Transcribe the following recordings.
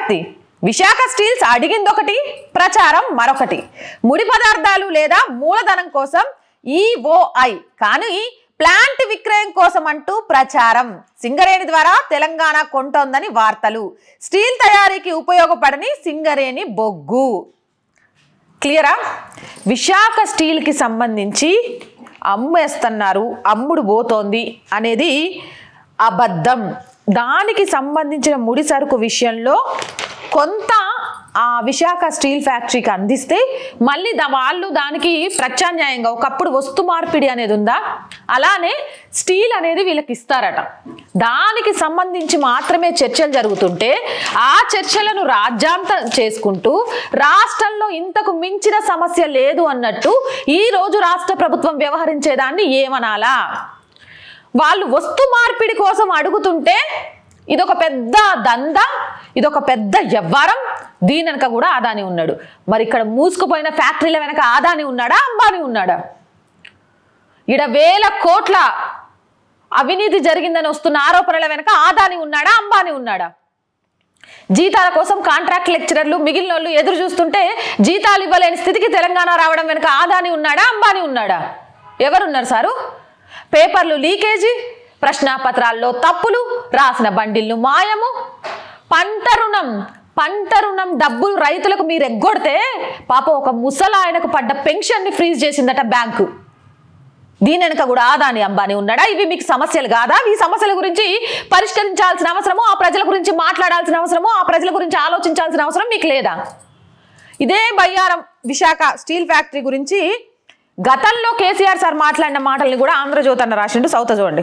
విజ్ఞప్తి విశాఖ స్టీల్స్ అడిగింది ఒకటి ప్రచారం మరొకటి ముడి పదార్థాలు లేదా మూలధనం కోసం ఈఓఐ కానీ ప్లాంట్ విక్రయం కోసం అంటూ ప్రచారం సింగరేణి ద్వారా తెలంగాణ కొంటోందని వార్తలు స్టీల్ తయారీకి ఉపయోగపడని సింగరేణి బొగ్గు క్లియరా విశాఖ స్టీల్కి సంబంధించి అమ్మేస్తున్నారు అమ్ముడు పోతోంది అనేది అబద్ధం దానికి సంబంధించిన ముడి సరుకు విషయంలో కొంత ఆ విశాఖ స్టీల్ ఫ్యాక్టరీకి అందిస్తే మళ్ళీ దా వాళ్ళు దానికి ప్రత్యామ్నాయంగా ఒకప్పుడు వస్తు మార్పిడి అనేది ఉందా అలానే స్టీల్ అనేది వీళ్ళకి ఇస్తారట దానికి సంబంధించి మాత్రమే చర్చలు జరుగుతుంటే ఆ చర్చలను రాజ్యాంతం చేసుకుంటూ రాష్ట్రంలో ఇంతకు మించిన సమస్య లేదు అన్నట్టు ఈ రోజు రాష్ట్ర ప్రభుత్వం వ్యవహరించేదాన్ని ఏమనాలా వాళ్ళు వస్తు మార్పిడి కోసం అడుగుతుంటే ఇదొక పెద్ద దంద ఇదొక పెద్ద వ్యవహారం దీని వెనక కూడా ఆదాని ఉన్నాడు మరి ఇక్కడ మూసుకుపోయిన ఫ్యాక్టరీల వెనక ఆదాని ఉన్నాడా అంబానీ ఉన్నాడా ఇడ వేల కోట్ల అవినీతి జరిగిందని వస్తున్న ఆరోపణల వెనక ఆదాని ఉన్నాడా అంబానీ ఉన్నాడా జీతాల కోసం కాంట్రాక్ట్ లెక్చరర్లు మిగిలిన వాళ్ళు ఎదురు చూస్తుంటే జీతాలు ఇవ్వలేని స్థితికి తెలంగాణ రావడం వెనుక ఆదాని ఉన్నాడా అంబానీ ఉన్నాడా ఎవరున్నారు సారు పేపర్లు లీకేజీ ప్రశ్నాపత్రాల్లో తప్పులు రాసిన బండిల్లు మాయము పంట రుణం పంట రుణం డబ్బులు రైతులకు మీరు ఎగ్గొడితే పాపం ఒక ముసలాయనకు పడ్డ పెన్షన్ని ఫ్రీజ్ చేసిందట బ్యాంకు దీని వెనక కూడా ఆదాని అంబానీ ఉన్నాడా ఇవి మీకు సమస్యలు కాదా ఈ సమస్యల గురించి పరిష్కరించాల్సిన అవసరము ఆ ప్రజల గురించి మాట్లాడాల్సిన అవసరము ఆ ప్రజల గురించి ఆలోచించాల్సిన అవసరం మీకు లేదా ఇదే బయ్యారం విశాఖ స్టీల్ ఫ్యాక్టరీ గురించి గతంలో కేసీఆర్ సార్ మాట్లాడిన మాటల్ని కూడా ఆంధ్రజ్యోతి అన్న రాసిండు సౌత చూడండి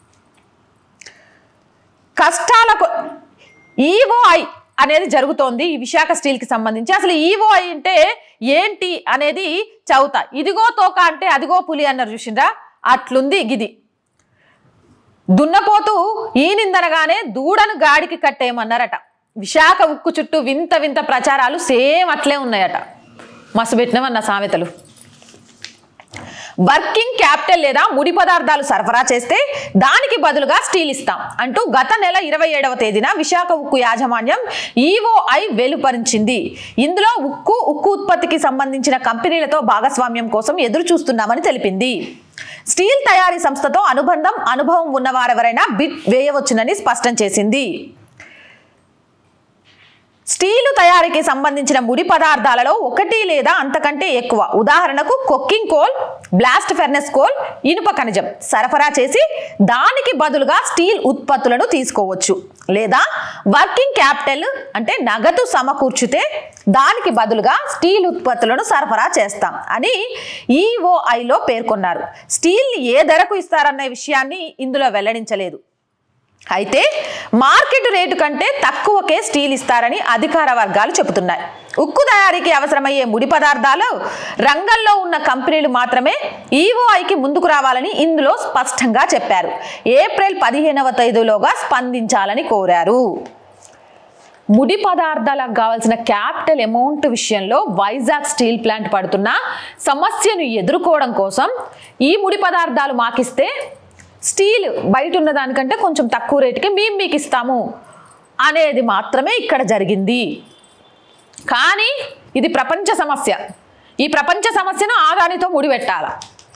కష్టాలకు ఈఓఐ అనేది జరుగుతోంది ఈ విశాఖ స్టీల్కి సంబంధించి అసలు ఈఓఐ అంటే ఏంటి అనేది చదువుతా ఇదిగో తోక అంటే అదిగో పులి అన్నారు చూసిండ్రా అట్లుంది గిది దున్నపోతూ ఈనిందనగానే దూడను గాడికి కట్టేయమన్నారట విశాఖ ఉక్కు చుట్టూ వింత వింత ప్రచారాలు సేమ్ అట్లే ఉన్నాయట మస్తు పెట్టినవన్న సామెతలు వర్కింగ్ క్యాపిటల్ లేదా ముడి పదార్థాలు సరఫరా చేస్తే దానికి బదులుగా స్టీల్ ఇస్తాం అంటూ గత నెల ఇరవై ఏడవ తేదీన విశాఖ ఉక్కు యాజమాన్యం ఈఓఐ వెలుపరించింది ఇందులో ఉక్కు ఉక్కు ఉత్పత్తికి సంబంధించిన కంపెనీలతో భాగస్వామ్యం కోసం ఎదురు చూస్తున్నామని తెలిపింది స్టీల్ తయారీ సంస్థతో అనుబంధం అనుభవం ఉన్నవారెవరైనా బిడ్ వేయవచ్చునని స్పష్టం చేసింది స్టీలు తయారీకి సంబంధించిన ముడి పదార్థాలలో ఒకటి లేదా అంతకంటే ఎక్కువ ఉదాహరణకు coking coal blast furnace coal ఇనుప ఖనిజం సరఫరా చేసి దానికి బదులుగా స్టీల్ ఉత్పత్తులను తీసుకోవచ్చు లేదా వర్కింగ్ క్యాపిటల్ అంటే నగదు సమకూర్చితే దానికి బదులుగా స్టీల్ ఉత్పత్తులను సరఫరా చేస్తాం అని ఈఓఐలో పేర్కొన్నారు స్టీల్ ఏ ధరకు ఇస్తారన్న విషయాన్ని ఇందులో వెల్లడించలేదు అయితే మార్కెట్ రేటు కంటే తక్కువకే స్టీల్ ఇస్తారని అధికార వర్గాలు చెబుతున్నాయి ఉక్కు తయారీకి అవసరమయ్యే ముడి పదార్థాలు రంగంలో ఉన్న కంపెనీలు మాత్రమే ఈఓఐకి ముందుకు రావాలని ఇందులో స్పష్టంగా చెప్పారు ఏప్రిల్ పదిహేనవ తేదీలోగా స్పందించాలని కోరారు ముడి పదార్థాలకు కావాల్సిన క్యాపిటల్ అమౌంట్ విషయంలో వైజాగ్ స్టీల్ ప్లాంట్ పడుతున్న సమస్యను ఎదుర్కోవడం కోసం ఈ ముడి పదార్థాలు మాకిస్తే స్టీల్ బయట ఉన్న దానికంటే కొంచెం తక్కువ రేటుకి మేము మీకు ఇస్తాము అనేది మాత్రమే ఇక్కడ జరిగింది కానీ ఇది ప్రపంచ సమస్య ఈ ప్రపంచ సమస్యను ఆదానితో ముడిపెట్టాల